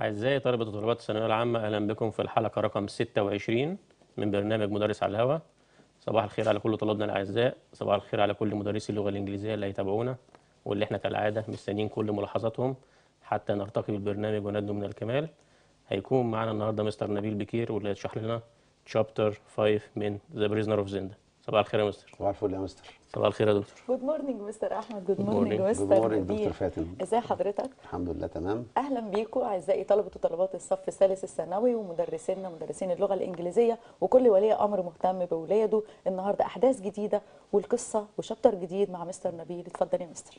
أعزائي طلبة وطلبات الثانوية العامة أهلا بكم في الحلقة رقم 26 من برنامج مدرس على الهواء صباح الخير على كل طلابنا الأعزاء صباح الخير على كل مدرسي اللغة الإنجليزية اللي هيتابعونا واللي احنا كالعادة مستنيين كل ملاحظاتهم حتى نرتقي بالبرنامج وندنو من الكمال هيكون معنا النهاردة مستر نبيل بكير واللي هيشرح لنا شابتر 5 من ذا بريزنر اوف زندا صباح الخير يا مستر صباح الفل يا مستر صباح الخير يا دكتور جود مورنينج مستر احمد جود Good مورنينج morning. مستر Good morning، نبيل. دكتور فاتن. ازي حضرتك الحمد لله تمام اهلا بيكم اعزائي طلبه وطلبات الصف الثالث الثانوي ومدرسينا مدرسين اللغه الانجليزيه وكل ولي امر مهتم باولاده النهارده احداث جديده والقصه وشابتر جديد مع مستر نبيل اتفضل يا مستر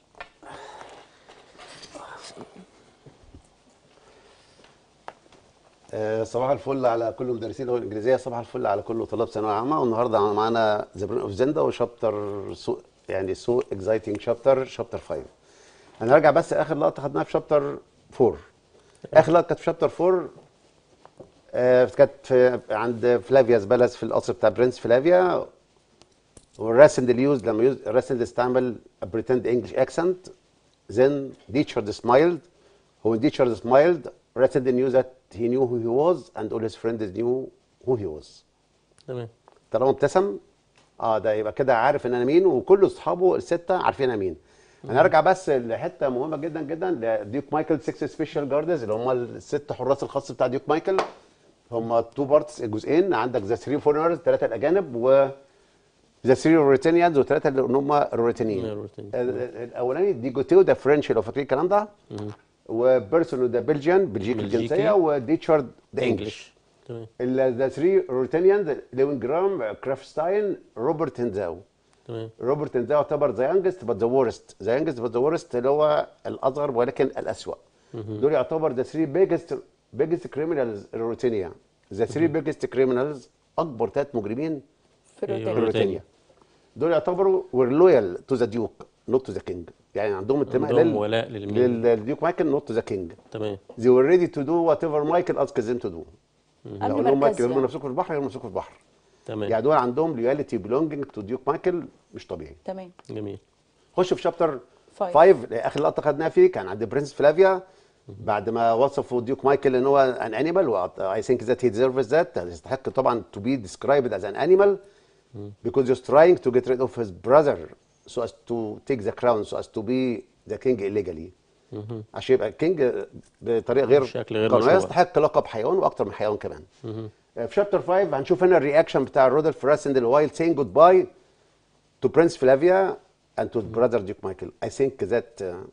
آه، صباح الفل على كل مدرسين اللغه الانجليزيه صباح الفل على كل طلاب ثانويه عامه والنهارده معانا ذا برين اوف زندا وشابتر سو يعني سو اكزايتنج شابتر شابتر 5 هنرجع بس اخر لقطه خدناها في شابتر 4 اخر لقطه كانت في شابتر 4 آه، كانت في عند فلافياس بالاس في القصر بتاع برنس فلافيا والراسند اللي يوز لما يوز الراسند استعمل بريتند انجلش اكسنت then Dietrich smiled when Dietrich smiled Rasend knew that he knew who he was and all his friends knew who he was تمام طالما ابتسم اه ده يبقى كده عارف ان انا مين وكل اصحابه السته عارفين انا مين انا ارجع بس لحته مهمه جدا جدا لديوك مايكل 6 سبيشال جاردز اللي هم الست حراس الخاص بتاع ديوك مايكل هم تو بارتس جزئين عندك ذا 3 فورنرز ثلاثه الاجانب و ذا 3 روريتينيانز وثلاثه اللي هم الروريتينيين الروريتينيين. ال- ال- الاولاني ديجوتيو ده فرنش لو فاكرين الكلام ده وبيرسونو ده بلجيان بلجيكي بلجيكي. الجنسيه وديتشارد ده انجلش تمام ذا 3 روريتينيانز لوين جرام كرافتستاين روبرت هنزاو تمام روبرت هنزاو يعتبر ذا يانجست بس ذا وورست ذا يانجست بس ذا وورست اللي هو الاصغر ولكن الاسوأ دول يعتبر ذا 3 بيجست بيجست كريمنالز روتينيا ذا 3 بيجست كريمنالز اكبر ثلاث مجرمين في أيوة. الروتين في روتينيا دول يعتبروا وير لويال تو ذا ديوك نوت تو ذا كينج يعني عندهم انتماء عندهم لل ولاء للمين للديوك مايكل نوت تو ذا كينج تمام they were ready to do whatever Michael asked them to do قبل لو لهم مايكل مركزهم. يرموا نفسكم في البحر يرموا نفسكم في البحر تمام يعني دول عندهم لويالتي بيلونجينج تو ديوك مايكل مش طبيعي تمام جميل خش في شابتر Five. 5 اخر لقطه خدناها فيه كان عند برنس فلافيا بعد ما وصفوا ديوك مايكل ان هو ان انيمال اي ثينك ذات هي ديزيرفز ذات يستحق طبعا تو بي ديسكرايبد از ان انيمال because he's trying to get rid of his brother so as to take the crown so as to be the king illegally عشان يبقى كينج بطريقه غير بشكل غير قانونيه مشروع. يستحق لقب حيوان واكتر من حيوان كمان في شابتر 5 هنشوف هنا الرياكشن بتاع رودolf راسند while saying goodbye to Prince Flavia and to his brother Duke Michael. I think that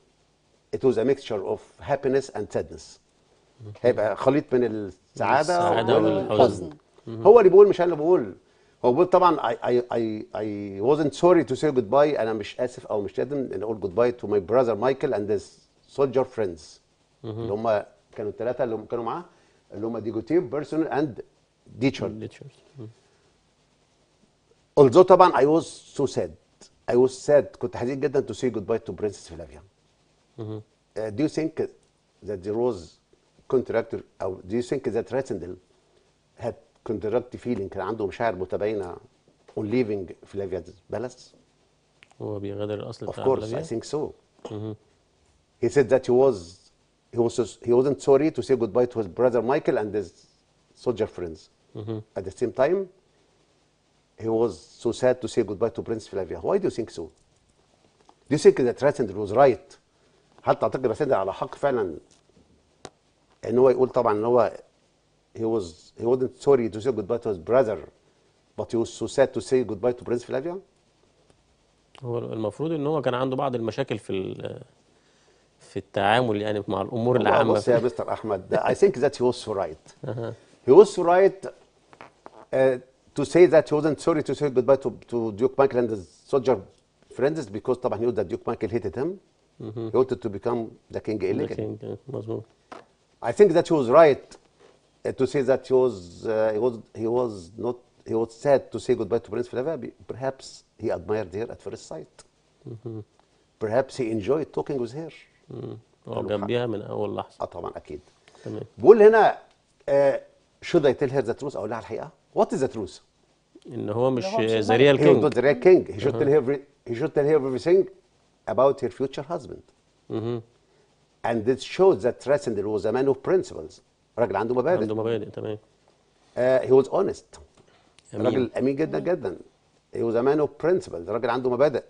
uh, it was a mixture of happiness and sadness. هيبقى خليط من السعادة السعادة والحزن. والحزن. هو اللي بيقول مش انا اللي بقول. هو بيقول طبعا I, I, I, I wasn't sorry to say goodbye انا مش اسف او مش لازم ان اقول goodbye to my brother Michael and his soldier friends. اللي هم كانوا الثلاثة اللي هم كانوا معاه اللي هم ديجوتيف بيرسون اند ديتشارد. ليتشرز although طبعا I was so sad I was sad كنت حزين جدا to say goodbye to Princess Flavia uh, do you think that there was contract أو do you think that Rassendel had contract feeling كان عنده مشاعر متباينة on leaving Flavia's palace هو بيغادر الاصل of بتاع course I فلافيا. think so he said that he was he was he wasn't sorry to say goodbye to his brother Michael and his soldier friends at the same time he was so sad to say goodbye to Prince Flavia. Why do you think so? Do you think that Rassendel was right? هل تعتقد راسندل على حق فعلا ان هو يقول طبعا ان هو he was he wasn't sorry to say goodbye to his brother but he was so sad to say goodbye to Prince Flavia? هو المفروض ان هو كان عنده بعض المشاكل في ال- في التعامل يعني مع الامور والله العامه بص يا مستر احمد I think that he was so right. he was so right uh, to say that he wasn't sorry to say goodbye to, to Duke Michael and his soldier friends because طبعا he knew that Duke Michael hated him. He wanted to become the king illegally. لكن مظبوط I think that he was right uh, to say that he was uh, he was he was not he was sad to say goodbye to Prince Flavia. Be- Perhaps he admired her at first sight. Perhaps he enjoyed talking with her. مم. هو جنبيها من اول لحظه اه طبعا اكيد. تمام بقول هنا uh, should I tell her the truth اقول لها الحقيقه؟ What is the truth? ان هو مش إن هو مش ذا ريال He was كينج not the real king. He should tell her every, he should tell her everything about her future husband. and this shows that Rassendel was a man of principles راجل عنده مبادئ عنده مبادئ تمام uh, he was honest أمين. راجل امين جدا جدا he was a man of principles راجل عنده مبادئ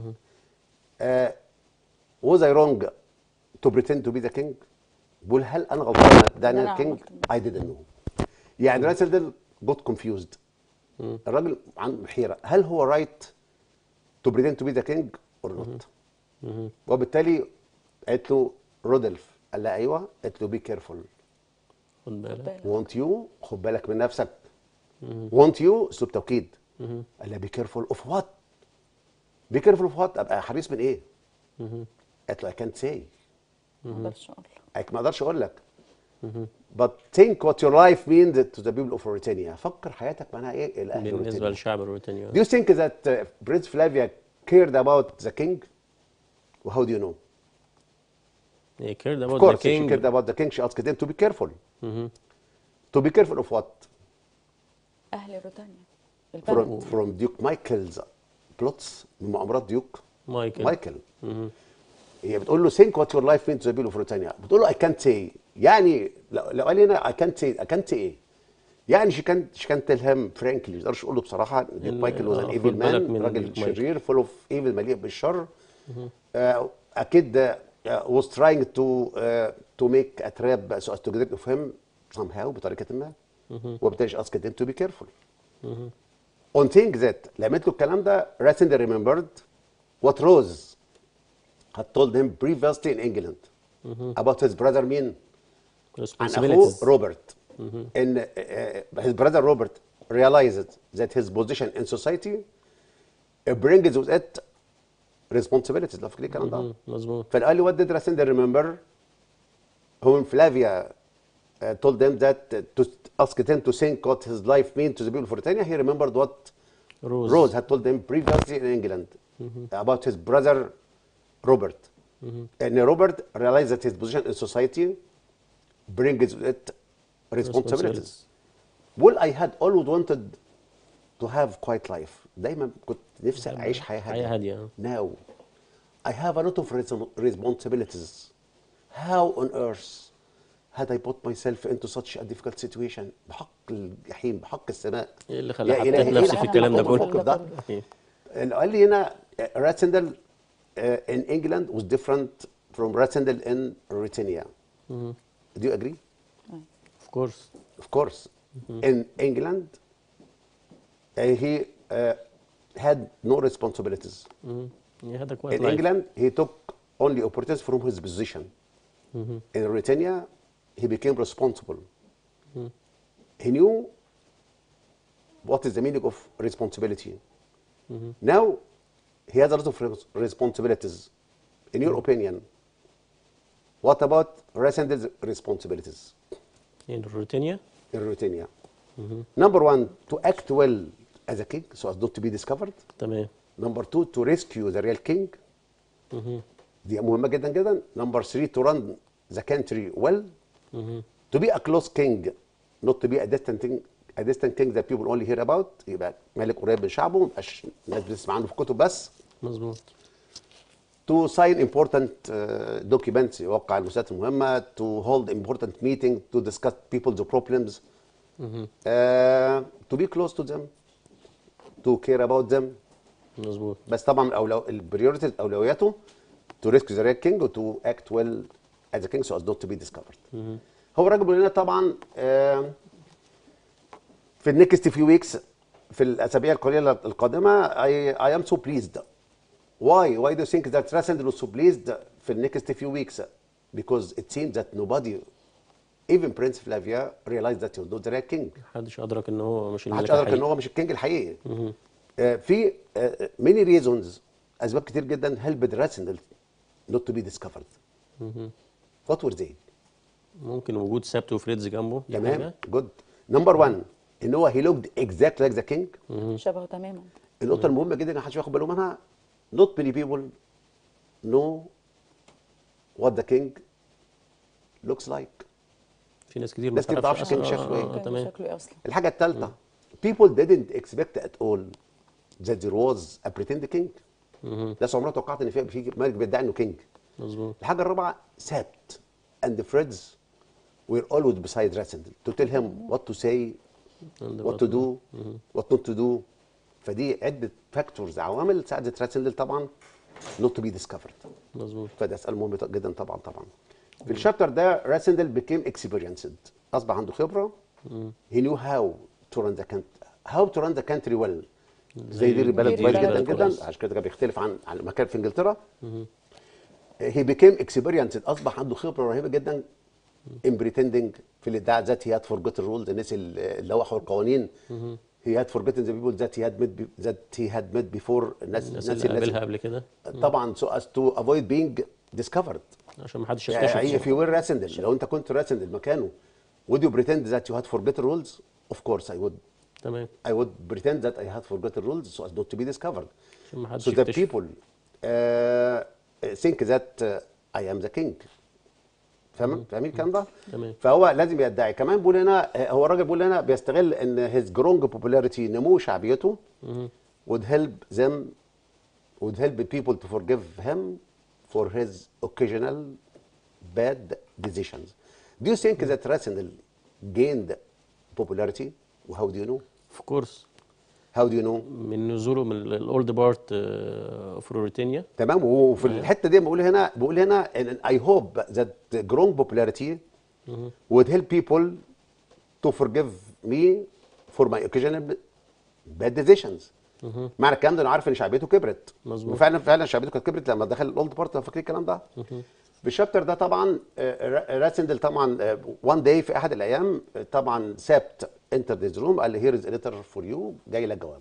uh, was I wrong to pretend to be the king بقول هل انا غلطان ده أنا انا الكينج عملت I didn't know يعني راسل got confused الراجل عنده حيره هل هو right to pretend to be the king or not وبالتالي قالت له رودلف قال لها ايوه قالت له be careful خد بالك want you خد بالك من نفسك want you اسلوب توكيد قال لها be careful of what be careful of what ابقى حريص من ايه قالت له I can't say ما اقدرش اقول أك- ما اقدرش اقول لك but think what your life means to the people of Mauritania فكر حياتك معناها ايه الاهل بالنسبه موريتانيا للشعب الموريتاني do you think that uh, Prince Flavia cared about the king how do you know he cared of about course the she king cared about the king she asked him to be careful to be careful of what اهل روتانيا from, البلد from Duke Michael's plots من مؤامرات ديوك مايكل مايكل هي بتقول له think what your life means to the people of Mauritania بتقول له I can't say يعني لو, لو قال لي هنا I can't say I can't say ايه يعني she can't she can't tell him frankly ما تقدرش تقول له بصراحه ديوك إن- مايكل was an آه، evil خد بالك man من راجل ديوك مايكل. شرير full of evil مليء بالشر آه، اكيد آه، was trying to uh, to make a trap so as to get rid of him somehow بطريقه ما وبالتالي she asked him to be careful on thing that لما قلت له الكلام ده Ratzinger remembered what Rose had told him previously in England about his brother مين عن أخوه responsibilities روبرت إن uh, his brother Robert realized that his position in society uh, brings with it responsibilities لو فاكرين الكلام ده مم، مظبوط فقال لي what did Ratzinger remember whom Flavia uh, told them that uh, to ask him to think what his life means to the people of Mauritania he remembered what روز Rose had told him previously in England about his brother Robert. And Robert realized that his position in society brings with it responsibilities. Well, I had always wanted to have quiet life. دايما كنت نفسي أعيش حياة حياه هادية. هاديه Now, I have a lot of res- responsibilities. How on earth had I put myself into such a difficult situation? بحق الجحيم بحق السماء. ايه اللي خلى يا حطيت إلهي، إيه نفسي اللي في الكلام ده خلاني كله أفكر ده؟ إيه. اللي قال لي هنا راتسندل in England was different from Ratsendel in Britannia. Do you agree? of course Of course. In England, uh, he uh, had no responsibilities. مم. he had a quiet In life England, he took only opportunities from his position. In Britannia, he became responsible. He knew what is the meaning of responsibility. Now, he has a lot of res- responsibilities. In your opinion, what about Rasendel's responsibilities in Ruritania in Britannia? Number one, to act well as a king so as not to be discovered. تمام Number two, to rescue the real king. دي مهمة جدا جدا. Number three, to run the country well. To be a close king, not to be a distant king, a distant king that people only hear about. يبقى ملك قريب من شعبه، ما يبقاش الناس بتسمع عنه في كتب بس. مظبوط To sign important uh, documents يوقع المساعدات المهمة. To hold important meeting to discuss people's problems. Uh, to be close to them. To care about them. مظبوط بس طبعا اولو البريورتي اولوياته تو ريسك ذا ريت كينج وتو اكت ويل از ا كينج سو از نوت تو بي ديسكفرد هو الراجل بيقول لنا طبعا آه، في النكست فيو ويكس في الاسابيع القليله القادمه اي اي ام سو بليزد واي واي دو ثينك ذات راسندل سو بليزد في النكست فيو ويكس because it seems that nobody even Prince Flavia realized that he was not the right king محدش ادرك ان هو مش ما الملك حدش ادرك ان الحقيقي هو مش الكينج الحقيقي آه، في ماني ريزونز اسباب كتير جدا helped Rassendel not to be discovered what were they ممكن وجود سابت وفريدز جنبه دي تمام حاجة. جود نمبر 1 ان هو he looked exactly like the king شبهه تماما النقطه المهمه جدا اللي محدش واخد باله منها not many people know what the king looks like في ناس كتير ما ناس كتير ما تعرفش أصلاً. كان شكله آه، إيه. آه، كان تمام شكله ايه اصلا الحاجه الثالثه people didn't expect at all that there was a pretend king ناس عمرها توقعت ان في في ملك بيدعي انه كينج مظبوط الحاجه الرابعه سات and Freds were always beside Rassendel to tell him what to say And what to do what not to do فدي عده فاكتورز عوامل ساعدت راسندل طبعا not to be discovered مظبوط فده سؤال مهم جدا طبعا طبعا في الشابتر ده راسندل became experienced اصبح عنده خبره he knew how to run the country how to run the country well زي يدير البلد يدير كويس البلد جدا كويس. جدا عشان كده كان بيختلف عن عن المكان في انجلترا he became experienced اصبح عنده خبره رهيبه جدا in pretending في الادعاء that he had forgotten rules الناس اللي لوحوا القوانين he had forgotten the people that he had met be- that he had met before الناس الناس الناس اللي قابلها اللي قبل كده طبعا so as to avoid being discovered عشان ما حدش يعني if يكتشف you were راسندل لو انت كنت راسندل مكانه would you pretend that you had forgotten rules of course I would تمام I would pretend that I had forgotten rules so as not to be discovered عشان ما حدش so the يكتشف people uh, think that uh, I am the king فاهم فاهمين الكلام ده؟ تمام. فهو لازم يدعي كمان بيقول هنا آه، هو الراجل بيقول هنا بيستغل ان his growing popularity نمو شعبيته would help them would help people to forgive him for his occasional bad decisions. Do you think that Rasenel gained popularity? How do you know? اوف كورس How do you know? من نزوله من الاولد بارت اوف روريتينيا تمام وفي الحته دي بقول هنا بقول هنا ان I hope that growing popularity would help people to forgive me for my occasional bad decisions. معنى الكلام ده انا عارف ان شعبيته كبرت مظبوط. وفعلا فعلا شعبيته كانت كبرت لما دخل الاولد بارت لو فاكرين الكلام ده في الشابتر ده طبعا آه، را- راسندل طبعا وان داي في احد الايام آه، طبعا سابت انتر ذيز روم قال لي هير از ليتر فور يو جاي لك جواب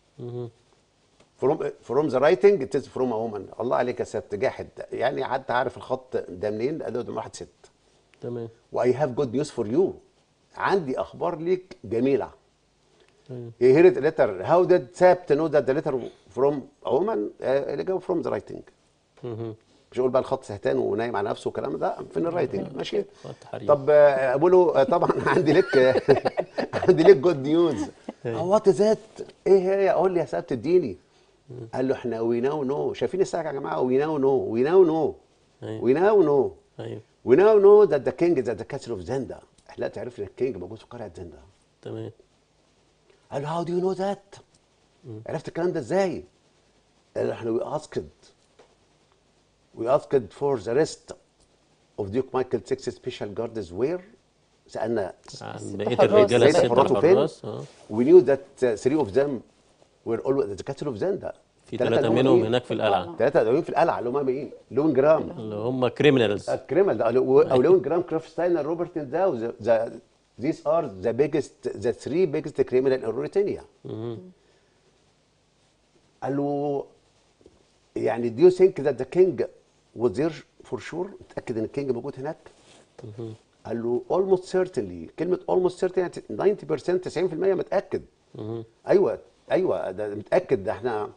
فروم فروم ذا رايتنج ات از فروم ا وومن الله عليك يا سبت جاحد يعني حتى عارف الخط ده منين قال له ده من واحد ست تمام واي هاف جود نيوز فور يو عندي اخبار ليك جميله أيوة. He heard a letter. How did Sap to know that the letter from a woman? Uh, اللي جاي from the writing. مهم. مش اقول بقى الخط سهتان ونايم على نفسه والكلام ده فين الرايتنج ماشي خط حريم. طب آه، اقول له آه، طبعا عندي لك آه، عندي لك جود نيوز وات از ات ايه هي اقول لي يا سبت اديني قال له احنا وي ناو نو شايفين الساعه يا جماعه وي ناو نو وي ناو نو أيوة. وي ناو نو ايوه وي ناو نو ذات ذا كينج ذات ذا كاسل اوف زندا احنا تعرف ان الكينج موجود في قلعه زندا تمام قال له هاو دو يو نو ذات عرفت الكلام ده ازاي؟ قال له احنا وي اسكد وي اسكد فور ذا ريست اوف ديوك مايكل 6 سبيشال جاردز وير سالنا عن ست بقيه حراس. الرجاله ازاي الست تفرطوا فين؟ الحراس اه وي نيو ذات 3 اوف ذم وير اولويز ذا كاسل اوف زندا في ثلاثه منهم هناك في القلعه ثلاثه قاعدين في القلعه اللي هم ايه؟ لون جرام اللي هم كريمنالز الكريمال ده او أو لون جرام كرافستاينر روبرت داو ذا these are the biggest the three biggest criminal in Mauritania قال له يعني do you think that the king was there for sure متاكد ان الكينج موجود هناك قال له almost certainly كلمه almost certainly يعني 90% 90% متاكد ايوه ايوه ده متاكد ده احنا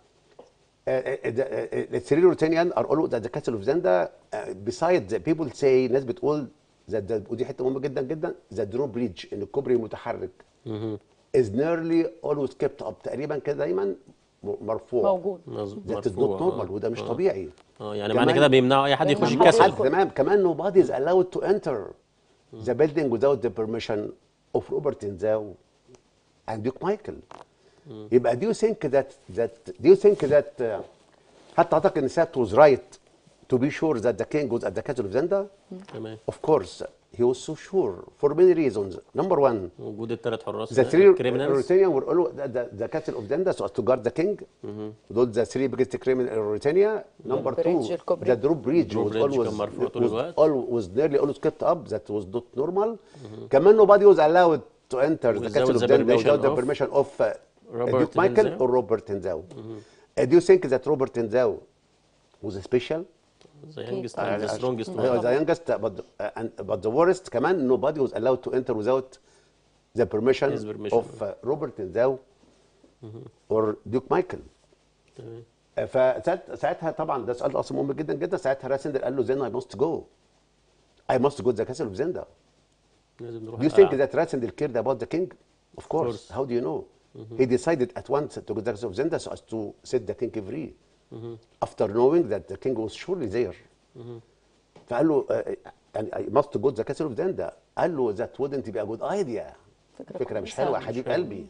الثري روتينيان ار اول ذا كاسل اوف زندا بيسايد بيبل سي ناس بتقول that the- ودي حته مهمه جدا جدا ذا درو بريدج ان الكوبري المتحرك از نيرلي اولويز كيبت اب تقريبا كده دايما م- مرفوع موجود ذات از نوت نورمال وده مش طبيعي اه يعني كمان- معنى كده بيمنعوا اي حد يخش بيمنعوا الكسل حد. حد تمام كمان nobody is allowed to enter the building without the permission of Robert Nzau and Duke Michael يبقى do you think that that do you think that uh, حتى اعتقد ان سات was right to be sure that the king was at the castle of Zenda تمام of course he was so sure for many reasons number one وجود الثلاث حراس the three كريمنالز Mauritania were all the, the, the castle of Zenda so as to guard the king those the three biggest criminal in Mauritania number two البريدج، الكوبري. the Drew bridge Drew was bridge always كان مرفوع طول was, الوقت. all, was nearly always kept up that was not normal كمان nobody was allowed to enter the Without castle of the Zenda permission without the of permission of uh, Robert Duke Michael Nzau. or Robert Nzau Uh, do you think that Robert Nzau was special ذا يانجست Uh, اند ذا uh, سترونجست he was the youngest uh, but uh, and but the worst كمان nobody was allowed to enter without the permission, His permission. of uh, Robert Nzau or Duke Michael تمام Uh, فساعتها طبعا ده سؤال اصلا مهم جدا جدا ساعتها راسندر قال له زين I must go I must go to the castle of Zenda لازم نروح Do you think القلعة. that Rassendel cared about the king? Of course. course. How do you know? He decided at once to go to the castle of Zenda so as to set the king free. After knowing that the king was surely there. فقال له آه، يعني I must go to the castle of Zenda قال له that wouldn't be a good idea فكرة فكرة مش كويسة. حلوة يا مش حبيب حلوة. قلبي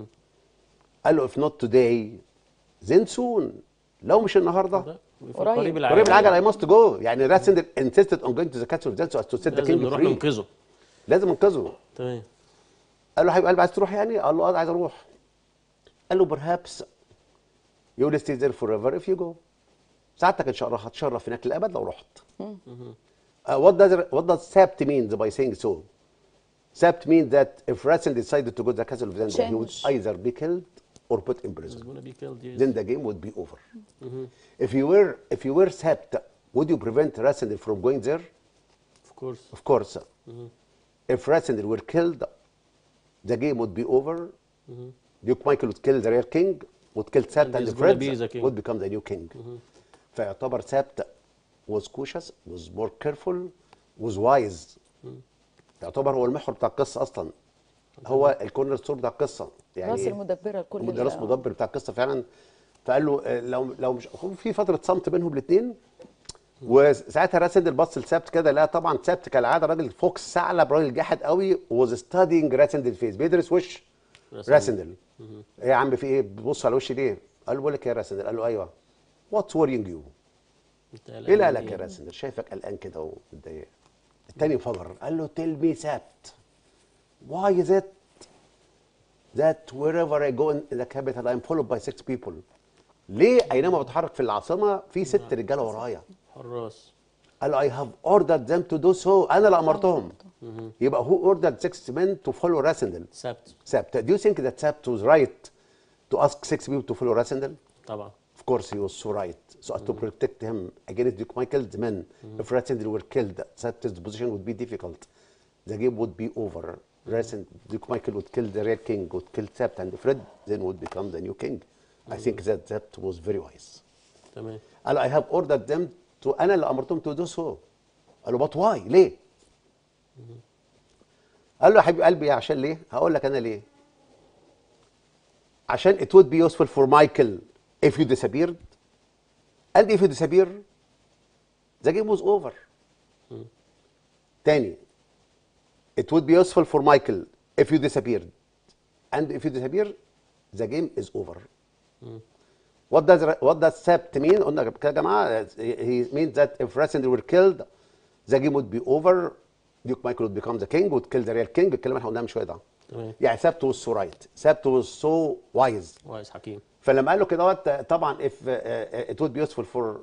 قال له if not today then soon لو مش النهارده في قريب. قريب قريب العاجل العجل I must go يعني راسندل insisted on going to the castle of Zenda so as to set the لازم king نروح free ننقذه لازم انقذه تمام قال له حبيب قلبي عايز تروح يعني قال له اه عايز اروح قال له perhaps you will stay there forever if you go سعادتك ان شاء الله هتشرف هناك للابد لو رحت Uh, what does what does sabt mean by saying so sabt means that if Rasen decided to go to the castle of Zenda he would Change. either be killed or put in prison He's gonna be killed, yes. then the game would be over if you were if you were sabt would you prevent Rasen from going there of course of course if Rasen were killed the game would be over Duke Michael would kill the real king would kill Sabt And and, he's the gonna Fred be the king. would become the new king فيعتبر سابت was cautious was more careful was wise يعتبر هو المحور بتاع القصه اصلا هو الكورنر ستور بتاع القصه يعني راس المدبره لكل المدرس ال- مدبر بتاع القصه فعلا فقال له آه، لو لو مش هو في فتره صمت بينهم الاثنين وساعتها راسل البص لسابت كده لا طبعا سابت كالعاده راجل فوكس ثعلب راجل جاحد قوي وز ستادينج راسندل فيس بيدرس وش راسندل. راسندل ايه يا عم في ايه بتبص على وشي ليه؟ قال له بقول لك إيه يا راسندل قال له ايوه واتس ورينج يو انت قلقان ايه اللي من قالك يا راسندل شايفك قلقان كده ومتضايق التاني انفجر قال له تيل مي سابت why is it that wherever I go in the capital I'm followed by six people ليه اينما بتحرك في العاصمه في ست رجاله ورايا حراس قال له I have ordered them to do so انا اللي امرتهم يبقى who ordered six men to follow Rasendel سبت Sabt do you think that Sabt was right to ask six people to follow Rasendel طبعا Of course, he was so right. So as to protect him against Duke Michael's men, if Ratsendel were killed, Sapt's position would be difficult. The game would be over. Ratsend, Duke Michael would kill the Red King, would kill Sapt and Fred, then would become the new king. I think that Sapt was very wise. تمام قال I have ordered them to أنا اللي أمرتهم to do so. قال له but why؟ ليه؟ قال له يا حبيب قلبي عشان ليه؟ هقول لك أنا ليه. عشان it would be useful for Michael if you disappeared and if you disappear the game was over. تاني it would be useful for Michael if you disappeared and if you disappear the game is over. What does what does Sabt mean? قلنا كده يا جماعه he means that if Rassender were killed the game would be over Duke Michael would become the king would kill the real king الكلام اللي احنا قلناه من شويه ده تمام يعني Sabt was so right Sabt was so wise كويس حكيم فلما قال له كده وقت طبعا if uh, uh, it would be useful for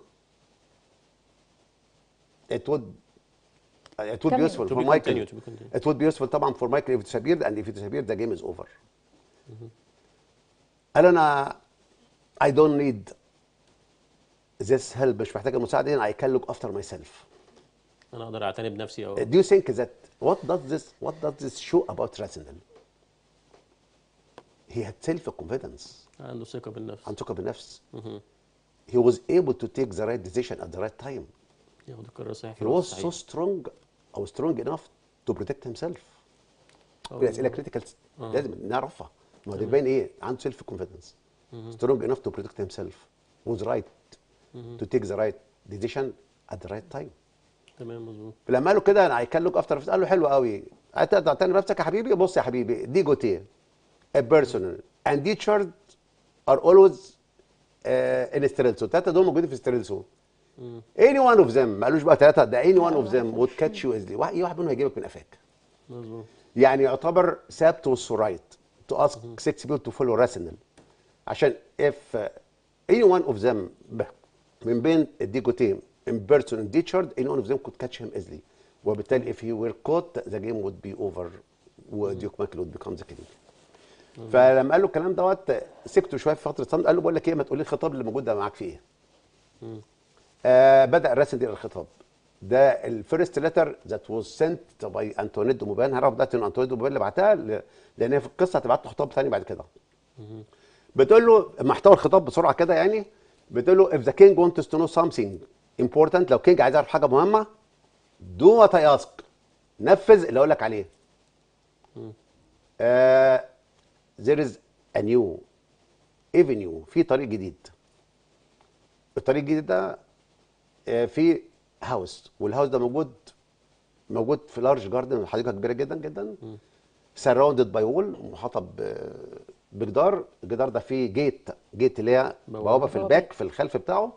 it would it would be كمل. useful To for be Michael continued, to be continued. it would be useful طبعا for Michael if it disappeared and if it disappeared the game is over قال انا I don't need this help مش محتاج المساعده هنا I can look after myself انا اقدر اعتني بنفسي او do you think that what does this what does this show about Rasenal he had self confidence عنده ثقه بالنفس عنده ثقه بالنفس he was able to take the right decision at the right time ياخد القرار الصحيح في he الوقت was so الصحيح strong او strong enough to protect himself أو- في اسئله كريتيكال لازم نعرفها ما هو ده يبين ايه عنده سيلف كونفيدنس strong enough to protect himself was right to take the right decision at the right time تمام مظبوط فلما قال له كده انا كان لوك افتر قال له حلو قوي هتقدر تعتني بنفسك يا حبيبي بص يا حبيبي دي جوتيه a person and teachers are always uh, in ستريلسو الثلاثه دول موجودين في ستريلسو any one of them ما قالوش بقى ثلاثه ده any one of them would catch you easily واحد واحد منهم هيجيبك من قفاك مظبوط يعني يعتبر ثابت was so right to ask six people to follow Rasenal عشان if uh, any one of them ب- من بين الديجوتين in person and teacher any one of them could catch him easily وبالتالي if he were caught the game would be over وديوك مايكل would become the king فلما قال له الكلام دوت سكته شويه في فتره صمت قال له بقول لك ايه ما تقول لي الخطاب اللي موجود ده معاك فيه ايه آه بدا الرسم يقرا الخطاب ده الفيرست ليتر ذات واز سنت باي انطوانيت دو موبان هنعرف دلوقتي ان انطوانيت دو موبان اللي بعتها ل- لان هي في القصه هتبعت له خطاب ثاني بعد كده بتقول له محتوى الخطاب بسرعه كده يعني بتقول له if the king wants to know something important لو كينج عايز يعرف حاجه مهمه do what I ask نفذ اللي اقول لك عليه آه there is a new avenue في طريق جديد الطريق الجديد ده آه، في هاوس والهاوس ده موجود موجود في لارج جاردن حديقه كبيره جدا جدا سراوندد باي وول محاطه ب- بجدار الجدار ده فيه جيت جيت اللي هي بوابه في بوابة. الباك في الخلف بتاعه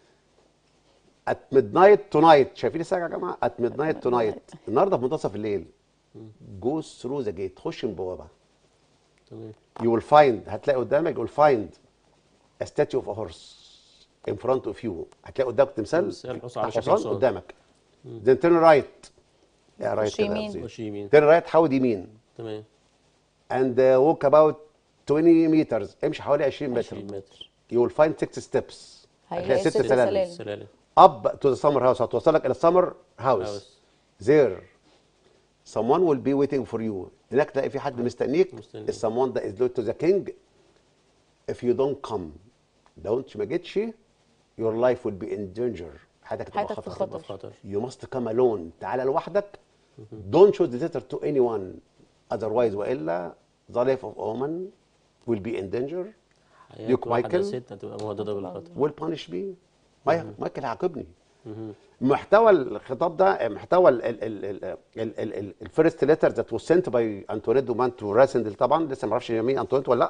ات ميد نايت تو نايت شايفين الساعه يا جماعه ات ميد نايت تو نايت النهارده في منتصف الليل جوز ثرو ذا جيت خش من البوابه تمام you will find هتلاقي قدامك you will find a statue of a horse in front of you هتلاقي قدامك تمثال تمثال حصان على بتاع شكل حصان حصان. قدامك then turn right يا رايت خش كده يمين. قصدي. وش يمين turn right حود يمين تمام and uh, walk about 20 meters امشي حوالي 20 متر 20 متر you will find six steps هيلاقي هتلاقي ست ست سلالم سلالم. سلالم up to the summer house هتوصلك الى السمر هاوس House. there someone will be waiting for you هناك تلاقي في حد مستنيك مستنيك. someone that is loyal to the king if you don't come لو انت ما جيتش your life will be in danger حياتك تبقى حياتك في خطر خطر. في خطر you must come alone تعال لوحدك don't show the letter to anyone otherwise والا the life of a woman will be in danger حياة ديوك واحدة مايكل. ست هتبقى مهددة بالخطر will punish me ماي- مايكل هيعاقبني محتوى الخطاب ده محتوى الفيرست ليتر ذات was sent by انطوانيت دومان تو راسندل طبعا لسه ما اعرفش مين انطوانيت ولا لا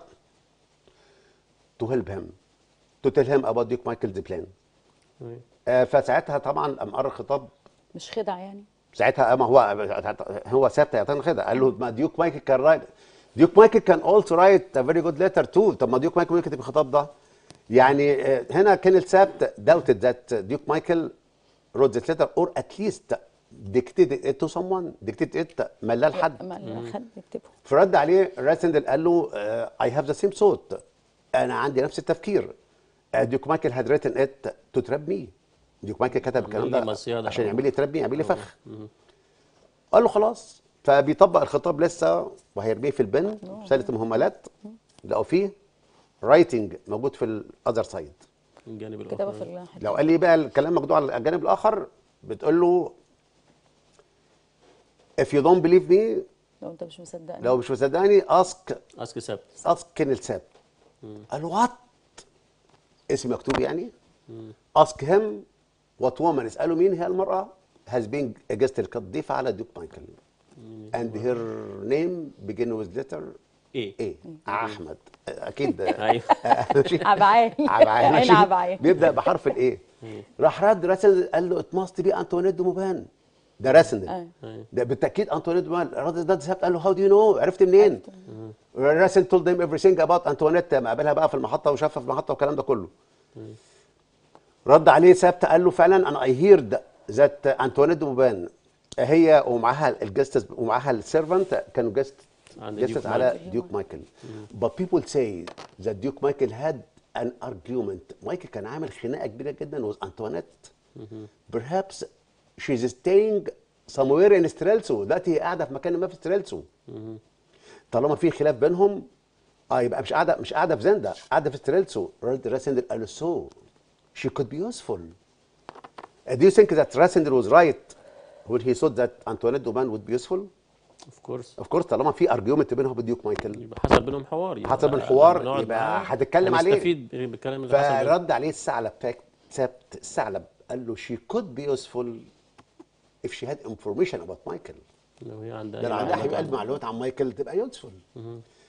to help him to tell him about Duke Michael's plan تمام. آه، فساعتها طبعا قام قرا الخطاب مش خدع يعني ساعتها ما هو هو ثابت يعطينا كده قال له ما ديوك مايكل كان رايت ديوك مايكل كان اولسو رايت ا فيري جود ليتر تو طب ما ديوك مايكل ممكن يكتب الخطاب ده يعني آه، هنا كان الثابت doubted that ديوك مايكل wrote this letter or at least dictated it to someone dictated it ملاه لحد ما حد يكتبه فرد عليه راسندل قال له اي هاف ذا سيم صوت انا عندي نفس التفكير آه، ديوك مايكل هاد ريتن ات تو تراب مي ديوك مايكل كتب الكلام عمل لي ده مصيدة. عشان يعمل لي تراب مي يعمل لي فخ قال له خلاص فبيطبق الخطاب لسه وهيرميه في البن رساله مهملات لقوا فيه رايتنج موجود في الاذر سايد الجانب كتبه في الآخر الناحية لو قال لي بقى الكلام مكتوب على الجانب الاخر بتقول له if you don't believe me لو انت مش مصدقني لو مش مصدقني ask اسك سبت ask كينيل ساب قال له وات اسم مكتوب يعني ask him what woman اساله مين هي المراه has been against قد ضيف على ديوك مايكل and her name begin with letter ايه A احمد اكيد ايوه ماشي عبعال عبعال عين ماشي عبعال بيبدا بحرف الايه راح رد راسل قال له ات ماست بي انطوانيت دو موبان ده راسل أيوة. ده بالتاكيد انطوانيت دومان الراجل ده ذهب قال له هاو دو يو نو عرفت منين راسل تولد ذيم everything about انطوانيت ما قابلها بقى في المحطه وشافها في المحطه والكلام ده كله رد عليه ثابت قال له فعلا انا اي هيرد ذات انطوانيت دو موبان هي ومعاها الجست ومعاها السيرفنت كانوا جست عند جست ديوك على مايكل. ديوك مايكل but people say that ديوك مايكل had an argument مايكل كان عامل خناقه كبيره جدا with انطوانيت perhaps she's staying somewhere in ستريلسو دلوقتي هي قاعده في مكان ما في ستريلسو طالما في خلاف بينهم اه يبقى مش قاعده مش قاعده في زندا قاعده في ستريلسو رد راسندل قال له so she could be useful Uh, do you think that Rassendel was right when he thought that Antoinette Duban would be useful? اوف كورس Of course طالما في argument بينهم وبين ديوك مايكل يبقى حصل بينهم حوار يبقى حصل بين حوار لما نقعد يبقى معاه هتتكلم عليه. هنستفيد بالكلام اللي حصل بينهم. فرد عليه الثعلب تاك- ثابت الثعلب قال له she could be useful if she had information about Michael لو هي عندها ده أي لو عندها معلومات حبيب قلب عنه. معلومات عن مايكل تبقى useful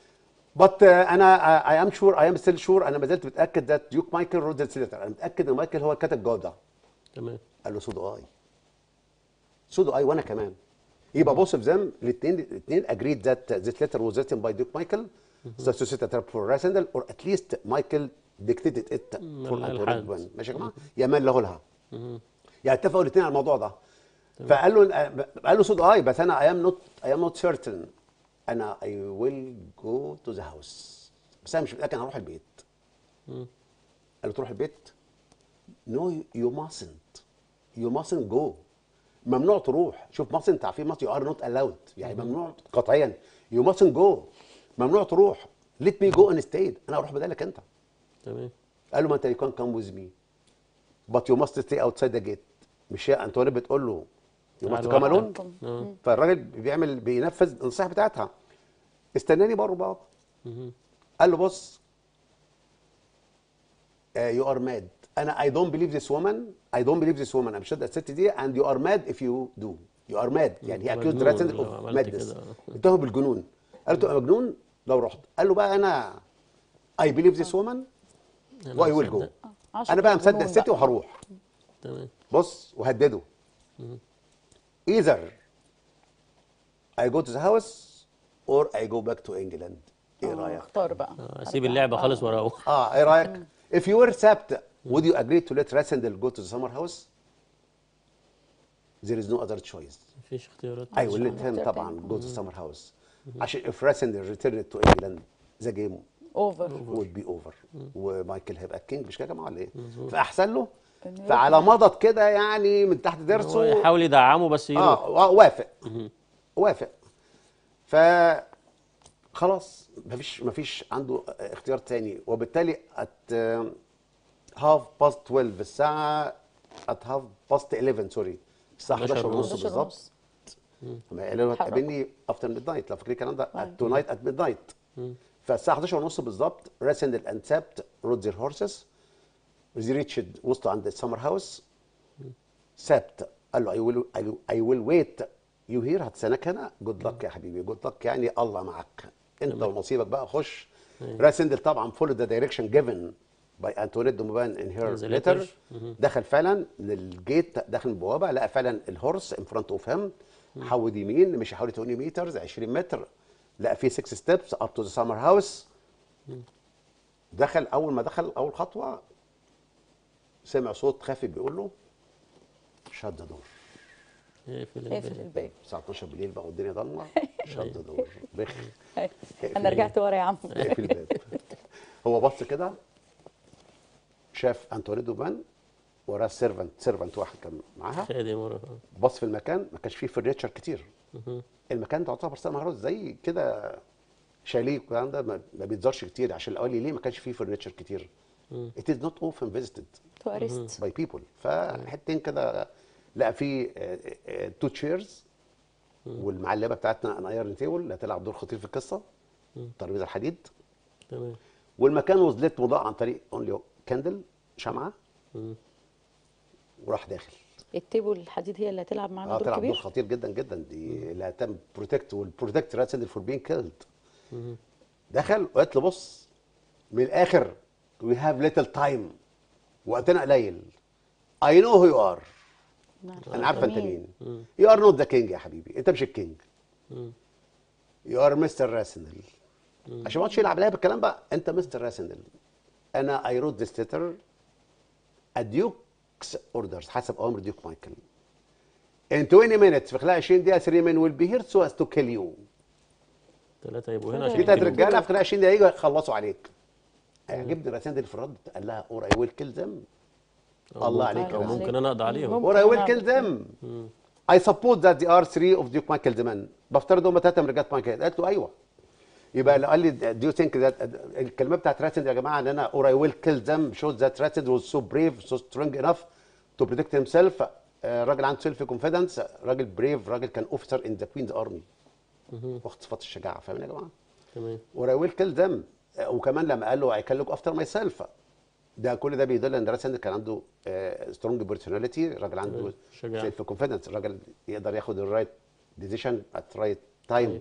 بت انا اي ام شور اي ام ستيل شور انا ما زلت متاكد ذات ديوك مايكل رود ليتر انا متاكد ان مايكل هو كتب جواب ده تمام قال له سودو اي سودو اي وانا كمان يبقى بص في زم الاثنين الاثنين اجريد ذات ذات ليتر was written by Duke Michael associated for Rassendel or at least Michael dictated it for ملها Antoinette الحد. Duane. ماشي يا جماعه يا مان له لها يعني اتفقوا الاثنين على الموضوع ده فقال له قال له سودو اي بس انا اي ام نوت اي ام نوت سيرتن انا اي ويل جو تو ذا هاوس بس انا مش متاكد انا هروح البيت قال له تروح البيت نو يو ماسنت يو ماسنت جو ممنوع تروح شوف ماسنت عارفين ماسنت يو ار نوت الاود يعني ممنوع قطعيا يو ماسنت جو ممنوع تروح ليت مي جو ان ستيد انا اروح بدالك انت تمام قال له ما انت يو كان كام ويز مي بات يو ماست ستي اوتسايد ذا جيت مش هي انطوانيت بتقول له يو ماست تعال كام الون لوحدك. آه. فالراجل بيعمل بينفذ النصيحه بتاعتها استناني بره بابا قال له بص يو ار ماد انا I don't believe this woman I don't believe this woman انا مش هصدق الست دي and you are mad if you do you are mad يعني he accused مجنون Rassendel لو of عملت madness كده. اتهم بالجنون قال له مجنون لو رحت قال له بقى انا I believe this woman أنا واي ويل جو مصدق. عشان انا بقى مصدق الجنون الست بقى. وهروح تمام بص وهدده either I go to the house or I go back to England ايه آه، رايك؟ اختار بقى آه، اسيب اللعبه خالص واروح اه ايه رايك؟ if you were ثابت would you agree to let Rassendel go to the summer house? there is no other choice مفيش اختيارات I will let him طبعا go to summer house عشان if Rassendel returned to England the game اوفر would be over ومايكل هيبقى الكينج مش كده يا جماعه ولا ايه؟ فاحسن له إنه فعلى مضض كده يعني من تحت هو ضرسه يحاول يدعمه بس يروح اه وافق وافق ف خلاص مفيش مفيش عنده اختيار تاني وبالتالي at هاف باست 12 الساعه at هاف باست 11 سوري الساعه 11 ونص 11 بالظبط ونص. هم قالوا له اتحرك. هتقابلني افتر ميد نايت لو فاكرين الكلام ده تو نايت ات ميد نايت فالساعه 11 ونص بالظبط راسندل اند سابت رود زير هورسز زي ريتشد وصلوا عند السمر هاوس سابت قال له اي ويل اي ويل ويت يو هير هتستناك هنا جود لك يا حبيبي جود لك يعني الله معاك انت ونصيبك بقى خش راسندل طبعا فولو ذا دايركشن جيفن باي انتونيت دوموبان ان هير The ليتر letter. دخل فعلا للجيت دخل من البوابه لقى فعلا الهورس ان فرونت اوف هيم حود يمين مشي حوالي 20 متر 20 متر لقى فيه 6 ستيبس اب تو ذا سمر هاوس دخل اول ما دخل اول خطوه سمع صوت خافت بيقول له شد دور يقفل اقفل الباب. الباب الساعه 12 بالليل بقى والدنيا ضلمه شد دور بخ انا رجعت ورا يا عم اقفل الباب هو بص كده شاف انتوني دوبان وراه سيرفنت سيرفنت واحد كان معاها خادم ورا بص في المكان ما كانش فيه فرنتشر كتير المكان ده يعتبر سمر هاوس زي كده شاليه والكلام ده ما ما بيتزارش كتير عشان الاول ليه ما كانش فيه فرنتشر كتير it is not often visited توارست by people فحتتين كده لقى فيه تو تشيرز والمعلبه بتاعتنا ان ايرن تيبل اللي هتلعب دور خطير في القصه ترابيزه الحديد تمام والمكان وزلت مضاء عن طريق اونلي كاندل شمعه وراح داخل التيبل الحديد هي اللي هتلعب معانا اه دور تلعب دور كبير خطير جدا جدا دي اللي هتم بروتكت والبروتكت راسل فور بين كيلد دخل وقالت له بص من الاخر وي هاف ليتل تايم وقتنا قليل اي نو هو يو ار انا عارفه انت مين يو ار نوت ذا كينج يا حبيبي انت مش الكينج يو ار مستر راسندل عشان ما تقعدش يلعب عليها بالكلام بقى انت مستر راسندل انا اي روت ذيس ليتر الديوكس اوردرز حسب اوامر ديوك مايكل in 20 minutes في خلال 20 دقيقه 3 men will be here so as to kill you ثلاثة يبقوا هنا ثلاثة عشان في تلات يجيبوا. رجاله في خلال 20 دقيقه يجوا يخلصوا عليك عجبني راسندل في الرد قال لها اور اي ويل كيل ذم أو الله ممكن- عليك او يا ممكن انا اقضي عليهم ممكن. or I will أنا- kill them I suppose that they are three of Duke Michael the men بفترض هم ثلاثه من رجاله مايكل قالت له ايوه يبقى لو قال لي do you think that الكلمه بتاعت راسند يا جماعه ان انا or I will kill them shows that Rassend was so brave so strong enough to protect himself آه، راجل عنده سيلف كونفيدنس راجل بريف راجل كان اوفيسر ان ذا كوينز ارمي واخد صفات الشجاعه فاهمين يا جماعه تمام or I will kill them آه، وكمان لما قال له I can look after myself ده كل ده بيدل ان راسند كان عنده سترونج بيرسوناليتي راجل عنده شجاع. سيلف كونفيدنس راجل يقدر ياخد الرايت ديسيشن ات رايت تايم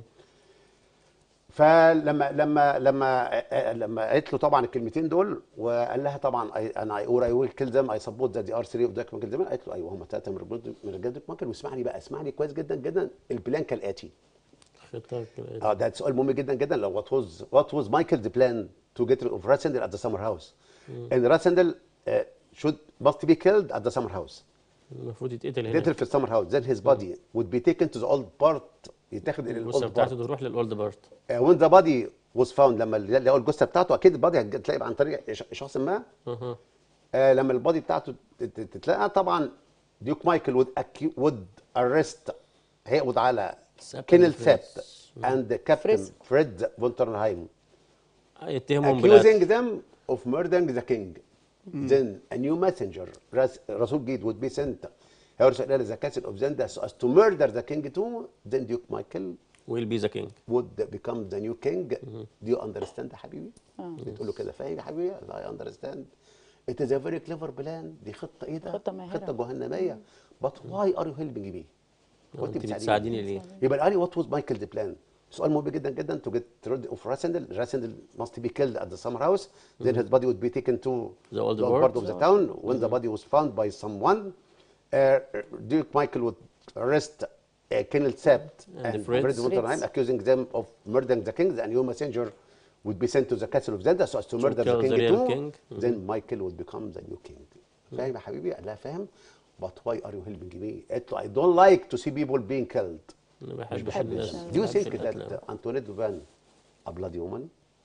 فلما لما لما آه، لما قالت له طبعا الكلمتين دول وقال لها طبعا I- انا اور اي ويل كيل ذم اي سبورت ذات دي ار 3 اوف داك ماكل زمان قالت له ايوه هم ثلاثه من رجال من رجال داك ماكل واسمعني بقى اسمعني كويس جدا جدا البلان كالاتي خطة كده. اه ده سؤال مهم جدا جدا لو وات واز وات واز مايكلز بلان تو جيت اوف راسندل ات ذا سمر هاوس ان راسندل should must be killed at the summer house المفروض يتقتل قتل هنا في السمر هاوس then his body would be taken to the old part يتاخد الى الجثة الاولد بتاعته بارت تروح للاولد بارت when the body was found لما لقوا الجثه بتاعته اكيد البادي هتلاقي عن طريق ش- شخص ما اها آه لما البادي بتاعته تت- تتلاقى طبعا ديوك مايكل would accu- would arrest هيقبض على سابت كينل فريز. ثابت and كابتن فريز. فريد فونترنهايم يتهمهم accusing بالقتل them of murdering the king. Then a new messenger, Ras- Rasul Gid, would be sent. يرسل إلى the castle of Zenda so as to murder the king too. Then Duke Michael ويل بي ذا كينج would become the new king. Do you understand يا حبيبي؟ بتقول له كده فاهم يا حبيبي؟ لا I understand. It is a very clever plan دي خطة ايه ده؟ خطة ماهرة. خطة جهنمية but why are you helping me؟ آه، وانت انت بتساعديني بتساعديني ليه؟ يبقى الالي وات واز مايكل بلان سؤال مهم جدا جدا to get rid of Rassendel Rassendel must be killed at the summer house then his body would be taken to The old part world. of the town when the body was found by someone uh, Duke Michael would arrest uh, Colonel Sept And and Fritz. Fritz Winterheim Fritz. accusing them of murdering the king and new messenger would be sent to the castle of Zelda so as to murder the kill king the real too king. then Michael would become the new king فاهم يا حبيبي قال لها فاهم but why are you helping me قالت له I don't like to see people being killed انا ما مش بحبش بحب الناس Do you ما بحبش think القتل. that Antoinette Van a bloody woman?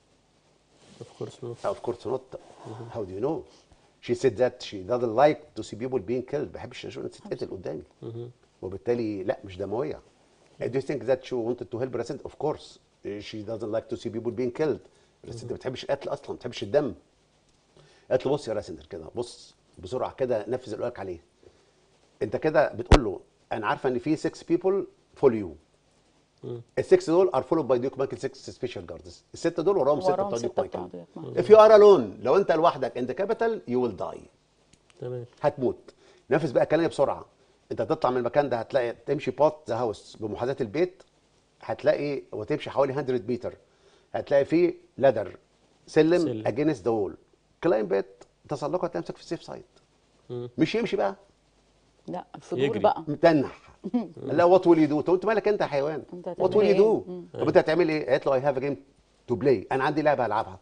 Of course not. Of course not. How do you know? She said that she doesn't like to see people being killed. ما بحبش اشوف الناس تتقتل قدامي. وبالتالي لا مش دمويه. Do you think that she wanted to help Racine? Of course. She doesn't like to see people being killed. Racine ما بتحبش القتل اصلا ما بتحبش الدم. قالت له بص يا راسندر كده بص بسرعه كده نفذ اللي قالك عليه. انت كده بتقول له انا عارفه ان في 6 people follow you. السكس دول ار فولود باي ديوك مايكل 6 سبيشال جاردز السته دول وراهم سته وراهم بتوع ستة ديوك بتوع مايكل ديوك مايكل. اف يو ار الون لو انت لوحدك انت كابيتال يو ويل داي تمام هتموت نفذ بقى كلامي بسرعه انت هتطلع من المكان ده هتلاقي تمشي بوت ذا هاوس بمحاذاه البيت هتلاقي وتمشي حوالي 100 متر هتلاقي فيه لدر سلم سلم. اجينست ذا وول كلاين بيت تسلقه تمسك في السيف سايد مش يمشي بقى لا الفضول يجري. بقى متنح لا وات ويل يو دو طب انت مالك انت يا حيوان انت وات هتعمل ويل يو ايه؟ دو مم. طب انت هتعمل ايه قالت له اي هاف جيم تو بلاي انا عندي لعبه هلعبها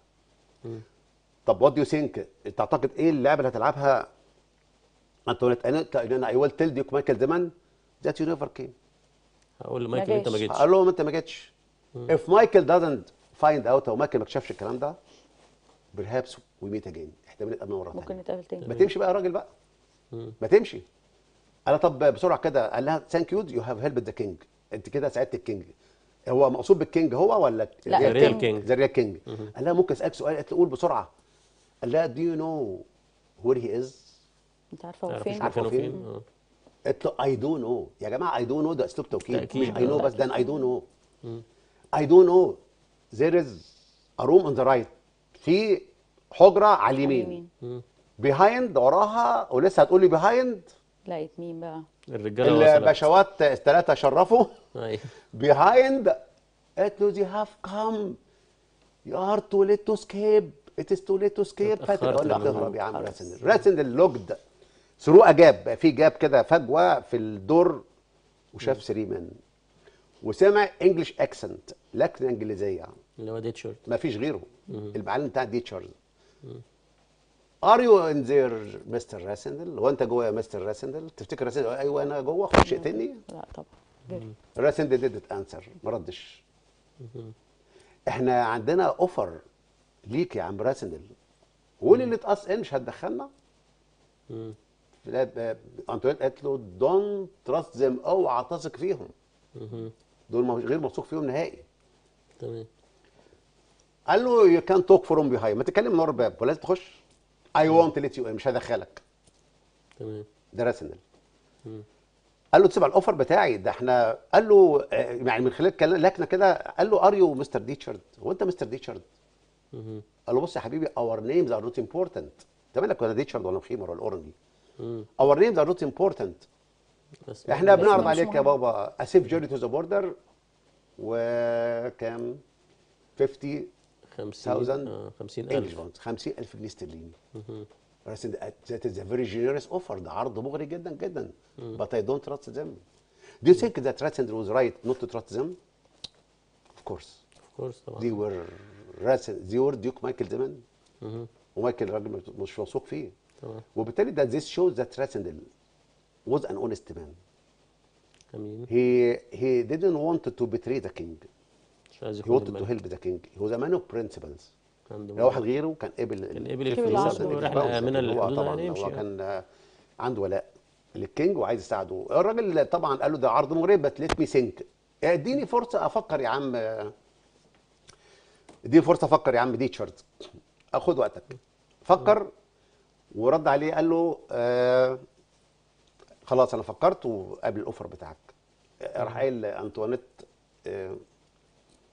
طب وات دو ثينك تعتقد ايه اللعبه اللي هتلعبها انتونيت انا اي ويل تيل ديوك مايكل زمان ذات يو نيفر كيم هقول لمايكل انت ما جاش. جيتش قال لهم انت ما جيتش if مايكل doesn't find out او مايكل ما اكتشفش الكلام ده perhaps we meet again احتمال نتقابل مره ممكن ثانيه نتقابل تاني ما تمشي بقى يا راجل بقى ما تمشي قال طب بسرعه كده قال لها ثانك يو يو هاف هيلب ذا كينج انت كده ساعدت الكينج هو مقصود بالكينج هو ولا لا، The real الكينج. king. ذا ريال كينج قال لها ممكن اسالك سؤال قالت له قول بسرعه قال لها دو يو نو وير هي از انت عارفه هو تعرفش فين عارفة مكانه فين؟ فين آه. قالت له اي دو نو يا جماعه اي دو نو ده اسلوب توكيد تأكيد. مش اي نو آه. بس ده اي دو نو اي دو نو ذير از ا روم اون ذا رايت في حجره على اليمين اليمين. بيهايند وراها ولسه هتقولي بيهايند لقيت مين بقى الرجاله وصلت البشوات الثلاثه شرفوا أيوة. behind قالت له they have come you are too late to escape it is too late to escape اتأخرت فاتت ولا لما تهرب يا عم خلاص. راسندل راسندل لوجد ثرو جاب بقى في جاب كده فجوه في الدور وشاف سريمان وسمع انجلش اكسنت لكنه انجليزيه اللي هو ديت شورت ما فيش غيره المعلم بتاع ديتشرز ار يو ان ذير مستر راسندل هو انت جوه يا مستر راسندل تفتكر راسندل ايوه انا جوه خش اقتلني لا طبعا جري. راسندل ديدت انسر ما ردش احنا عندنا اوفر ليك يا عم راسندل قول اللي اتقص ان مش هتدخلنا لا، ب- انطوانيت قالت له دونت تراست ذيم اوعى تثق فيهم دول مو- غير موثوق فيهم نهائي تمام قال له يو كان توك فروم بيهايند ما تتكلم من ورا الباب ولازم تخش اي وونت ليت يو مش هدخلك تمام ده راسندل قال له تسيب على الاوفر بتاعي ده احنا قال له آه، يعني من خلال كلام لكنه كده قال له ار يو مستر ديتشارد هو انت مستر ديتشارد مهم. قال له بص يا حبيبي اور نيمز ار نوت امبورتنت انت مالك ولا ديتشارد ولا مخيمر ولا اورنجي مم. اور نيمز ار نوت امبورتنت بس احنا بس بنعرض مش عليك يا مهم. بابا اسيف جيرني تو ذا بوردر وكام 50 50 1000 آه 50000 انجلش باوند 50000 جنيه استرليني بس ذات از ا فيري جينيرس اوفر ده عرض مغري جدا جدا but I don't trust them do you think that Ratzinger was right not to trust them of course اوف كورس طبعا they were Ratzinger they were Duke مايكل زمان مهم. ومايكل راجل مش موثوق فيه تمام وبالتالي that this shows that Ratzinger was an honest man امين he he didn't want to betray the king مش عايز he يكون wanted to الملك help the king he was a man of principles عنده لو واحد غيره كان قبل كان قبل قبل الفلوس العرض. ورحله امنه هو للحدود طبعا هنمشي هو يعني. كان آه، عنده ولاء للكينج وعايز يساعده الراجل طبعا قال له ده عرض مغري بس ليت مي سينك اديني فرصه افكر يا عم آه، اديني فرصه افكر يا عم ديتشارد اخد وقتك فكر ورد عليه قال له آه خلاص انا فكرت وقابل الاوفر بتاعك آه، راح قايل انطوانيت آه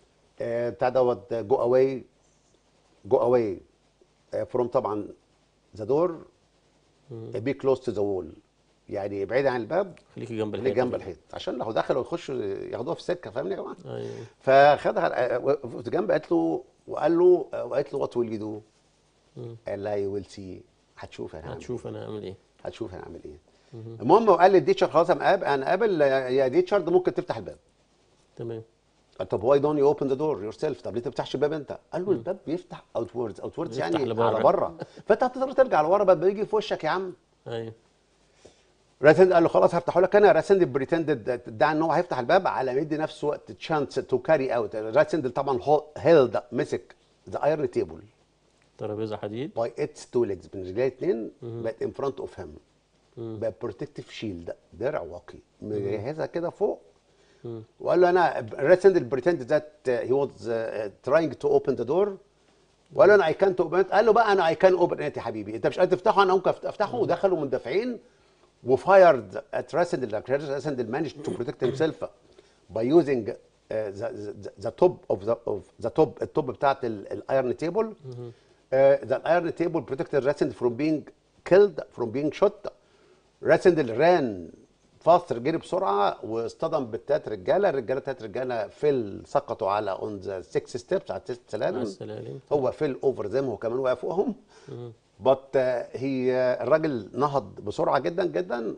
آه، بتاع دوت جو اواي جو اواي فروم طبعا ذا دور بي كلوز تو ذا وول يعني بعيد عن الباب خليكي جنب اللي الحيط جنب الحيط عشان لو دخلوا يخشوا ياخدوها في السكه فاهمني يا جماعه ايوه فخدها وقفت جنب قالت له وقال له وقالت له وات ويل يو دو قال لها يو ويل سي هتشوف انا هعمل هتشوف انا هعمل ايه هتشوف هنعمل ايه المهم وقال للديتشر خلاص انا قابل انا قابل يا ديتشر ده ممكن تفتح الباب تمام قال طب واي دونت يو اوبن ذا دور يور سيلف طب ليه ما تفتحش الباب انت؟ قال له الباب بيفتح اوت ووردز اوت ووردز بيفتح يعني لبره. على بره فانت هتقدر ترجع لورا بقى بيجي في وشك يا عم ايوه راسند قال له خلاص هفتحه لك انا راسند بريتندد ادعى ان هو هيفتح الباب على ما يدي نفسه وقت تشانس تو كاري اوت راسند طبعا هيلد مسك ذا ايرن تيبل ترابيزه حديد باي اتس تو ليجز من رجليه الاثنين بقت ان فرونت اوف هيم بقى بروتكتيف شيلد درع واقي مجهزها كده فوق وقال له انا راسند البريتند ذات هي واز تراينج تو اوبن ذا دور وقال له انا اي كانت اوبن قال له بقى انا اي كان اوبن يا حبيبي انت مش قادر تفتحه انا ممكن افتحه ودخلوا مندفعين وفايرد ات راسند راسند مانج تو بروتكت هيم سيلف باي يوزنج ذا توب اوف ذا ذا توب التوب بتاعت الايرن تيبل ذا الايرن تيبل بروتكتد راسند فروم بينج كيلد فروم بينج شوت راسند ران فاستر جري بسرعه واصطدم بالتلات رجاله الرجاله تلات رجاله فيل سقطوا على اون ذا 6 ستيبس على الست على سلالم السلالم هو فيل اوفر زي ما هو كمان وقع فوقهم بط هي الراجل نهض بسرعه جدا جدا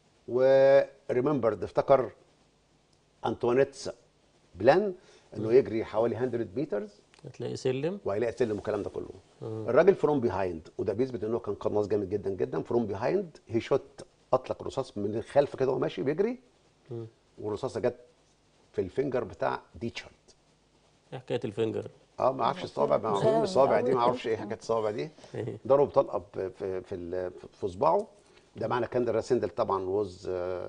وريمبرد افتكر انطوانيتس بلان انه يجري حوالي 100 مترز هتلاقي سلم وهيلاقي سلم والكلام ده كله الراجل فروم بيهايند وده بيثبت انه كان قناص جامد جدا جدا فروم بيهايند هي شوت اطلق رصاص من الخلف كده وهو ماشي بيجري والرصاصه جت في الفنجر بتاع ديتشارد ايه حكايه الفنجر اه ما اعرفش الصوابع ما زي من اعرفش الصوابع دي ما الأول. اعرفش ايه حكايه الصوابع دي إيه. ضربه طلقه في في في, ال- في صباعه ده معنى كان راسندل طبعا ووز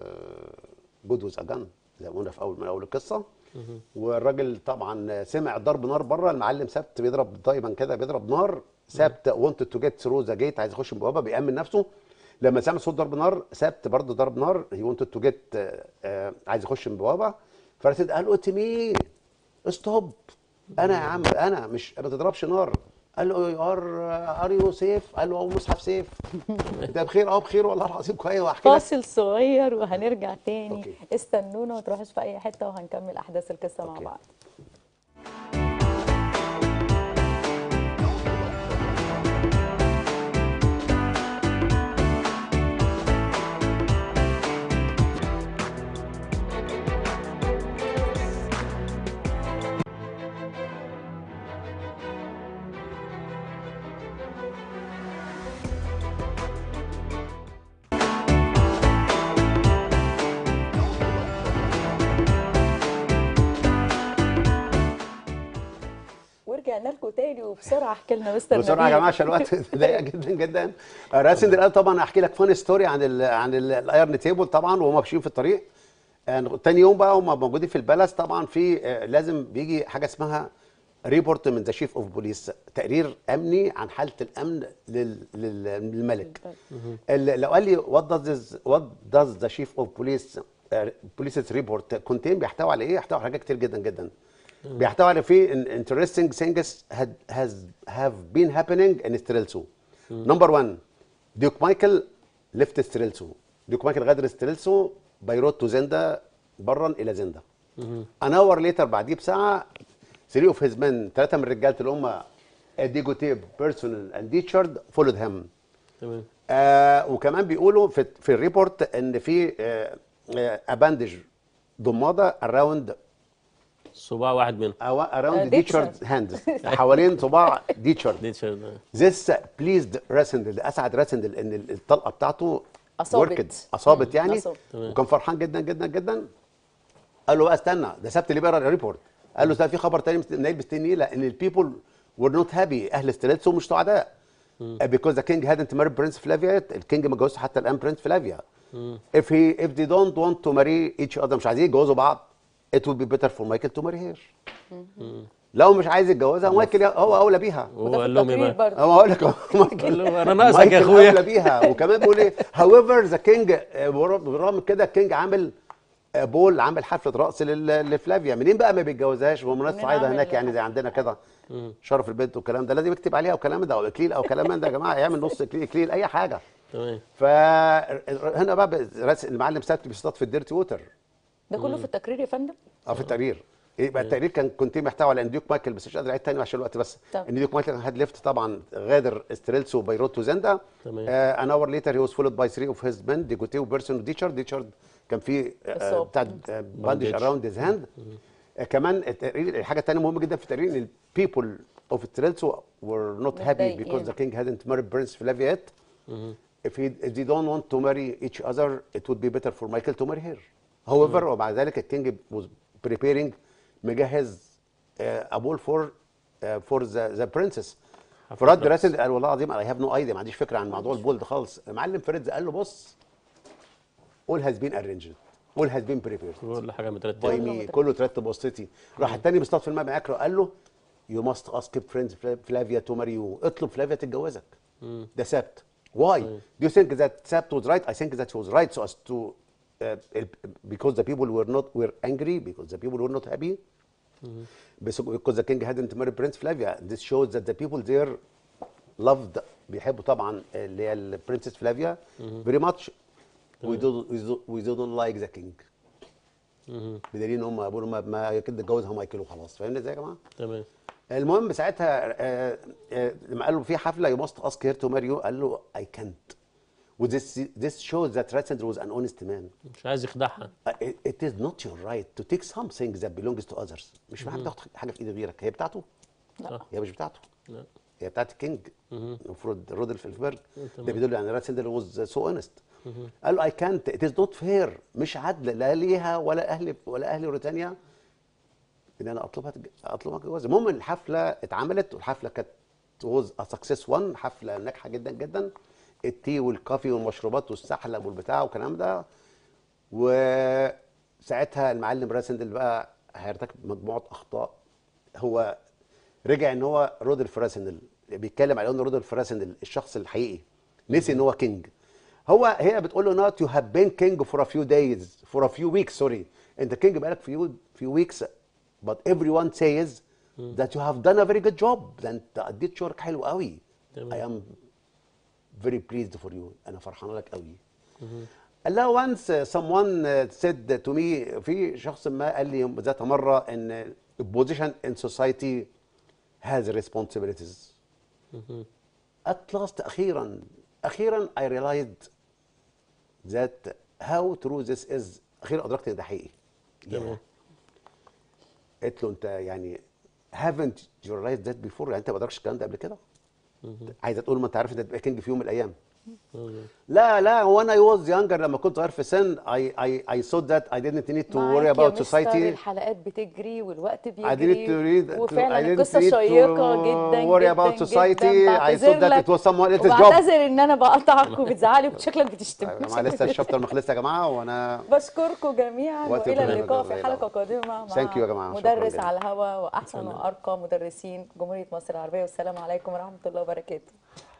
جود وز اجان زي ما قلنا في اول من اول القصه والراجل طبعا سمع ضرب نار بره المعلم سبت بيضرب دايما كده بيضرب نار سبت wanted تو جيت ثرو ذا جيت عايز يخش من البوابه بيامن نفسه لما سمع صوت ضرب نار سبت برضه ضرب نار هي wanted تو جيت عايز يخش من البوابه فراسندل قال له مي ستوب انا يا عم انا مش ما تضربش نار قال له ار ار يو سيف قال له اه مصحف سيف انت بخير اه بخير والله العظيم كويس واحكي لك فاصل صغير وهنرجع تاني أوكي. استنونا ما تروحوش في اي حته وهنكمل احداث القصه مع أوكي. بعض ورجعنا لكم تاني وبسرعه احكي لنا مستر بسرعه يا نبيل. جماعه عشان الوقت ضيق جدا جدا راسند الان طبعا هحكي لك فان ستوري عن ال عن ال- الايرن تيبل طبعا وهم ماشيين في الطريق يعني تاني يوم بقى هم موجودين في البلس طبعا في آه، لازم بيجي حاجه اسمها ريبورت من ذا شيف اوف بوليس تقرير امني عن حاله الامن لل- لل- للملك ال- لو قال لي وات داز وات داز ذا شيف اوف بوليس بوليس ريبورت كونتين بيحتوي على ايه؟ يحتوي على حاجات كتير جدا جدا بيحتوي على في interesting things had has have been happening in ستريلسو نمبر 1 ديوك مايكل ليفت ستريلسو ديوك مايكل غادر ستريلسو بيروت تو زندا برا الى زندا ان اور ليتر بعديه بساعه 3 اوف هيز مان ثلاثه من رجاله اللي هم ديجو تيب بيرسونال اند ديتشارد فولود هيم تمام آه وكمان بيقولوا في في الريبورت ان في آه آه اباندج ضماده اراوند صباع واحد منهم اراوند آه، ديتشارد ديتشارد. هاندز حوالين صباع ديتشارد دي تشيرت ذس بليزد راسندل اسعد راسندل ان الطلقه بتاعته أصابت. worked. اصابت مم، يعني أصابت. تمام. وكان فرحان جدا جدا جدا قال له بقى استنى ده سبت لي بقى الريبورت قال له ده في خبر تاني نايل مستنيه لان البيبل were not happy اهل ستريتسو مش سعداء because the king hadn't married Prince Flavia الكينج ما اتجوزش حتى الان برنس فلافيا if he if they don't want to marry each other مش عايزين يتجوزوا بعض it would be better for Michael to marry her لو مش عايز يتجوزها مايكل هو اولى بيها وهو قال لهم ايه بقى؟ برضه انا بقول لك أهو، مايكل قال له انا ناقصك يا مايكل اخويا اولى بيها وكمان بيقول ايه however the king آه، بالرغم من كده الكينج عامل بول عامل حفله رقص لل- لفلافيا منين بقى ما بيتجوزهاش ومناسبه منين صعيده عامل هناك يعني زي حفلة؟ عندنا كده شرف البنت والكلام ده لازم يكتب عليها والكلام ده او اكليل او كلام من ده يا جماعه يعمل نص اكليل اكليل اي حاجه تمام فهنا بقى رأس المعلم سات بيصطاد في الديرتي ووتر ده كله في التقرير يا فندم اه في التقرير يبقى التقرير كان كنت محتوى على ان ديوك مايكل بس مش قادر اعيد تاني عشان الوقت بس طب. ان ديوك مايكل هاد ليفت طبعا غادر ستريلسو وبيروت وزندا تمام. ان اور ليتر هي واز فولد باي 3 اوف هيز مان ديجوتي وبيرسون وديتشارد ديتشارد كان في آه، إصابة. بتاع باندج Bandage. اراوند هيز هاند كمان التقرير الحاجه الثانيه مهمه جدا في التقرير ان البيبل اوف ستريلسو were not happy متضايقين. because the king hadn't married Prince Flavia yet if, he, if they don't want to marry each other it would be better for Michael to marry her however ومع ذلك الكينج was preparing مجهز uh, a ball for uh, for the, the princess فرد راسل قال والله العظيم اي هاف نو ايديا ما عنديش فكره عن موضوع البول ده خالص معلم فريدز قال له بص all has been arranged all has been prepared كل حاجه باي مترتبه كله مي مترتب. كله ترتب وسطتي راح التاني بيصطاد في الماء معاك قال له يو ماست اسك فريندز فلافيا تو ماري يو اطلب فلافيا تتجوزك ده سبت واي دو يو ثينك ذات سبت واز رايت اي ثينك ذات واز رايت سو اس تو because the people were not were angry because the people were not happy because the king hadn't married Prince Flavia this shows that the people there loved بيحبوا طبعا اللي هي البرنسس فلافيا very much we don't we don't- we don't like the king بدليل ان هم بيقولوا ما, ما كده اتجوزها مايكل وخلاص فاهمني ازاي يا جماعه؟ تمام المهم ساعتها آه، آه، لما قال له في حفله يو ماست اسك هير تو ماريو قال له اي كانت وذس this shows that Ratzinger was an honest man مش عايز يخدعها Uh, it, it is not your right to take something that belongs to others مش معاك تاخد حاجه في ايد غيرك هي بتاعته صح هي مش بتاعته لا هي بتاعت الكينج المفروض رودولف الفبرج تمام. ده بيدل يعني راتسندر واز سو اونست قال له اي كانت ات از نوت فير مش عدل لا ليها ولا اهل ولا اهل بريطانيا ان انا اطلبها تج- اطلبها جواز المهم الحفله اتعملت والحفله كانت واز ا سكسس 1 حفله ناجحه جدا جدا التي والكافي والمشروبات والسحلب والبتاع والكلام ده وساعتها المعلم راسندل بقى هيرتكب مجموعه اخطاء هو رجع ان هو رودولف راسندل بيتكلم على ان رودولف راسندل الشخص الحقيقي نسي ان هو كينج هو هي بتقول له نوت يو هاف بين كينج فور ا فيو دايز فور ا فيو ويكس سوري انت كينج بقالك فيو فيو ويكس but everyone says that you have done a very good job ده انت اديت شغلك حلو قوي تمام. I am very pleased for you انا فرحان لك قوي قال لها once uh, someone uh, said to me في شخص ما قال لي ذات مره ان position in society has responsibilities at last اخيرا اخيرا I realized that how true this is اخيرا ادركت ان ده حقيقي تمام. قلت له انت يعني haven't you realized that before يعني انت ما ادركتش الكلام ده قبل كده عايزه تقول ما انت عارف انت تبقى كينج في يوم من الايام لا لا هو انا يوز يانجر لما كنت صغير في سن I I I thought that I didn't need to worry معاك يا about مستر، society الحلقات بتجري والوقت I didn't بيجري to read وفعلا I didn't القصه need to شيقه جدا worry جدا about جدا society I بعتذر thought that لك it was someone else's job وبعتذر ان انا بقطعك وبتزعلي وشكلك بتشتم يا جماعه لسه الشابتر ما خلصش يا جماعه وانا بشكركم جميعا وقت والى البرنامج اللقاء قليل في حلقه أوي. قادمه مع Thank you يا جماعة، شكراً مدرس جداً. على الهوا واحسن وارقى مدرسين جمهوريه مصر العربيه والسلام عليكم ورحمه الله وبركاته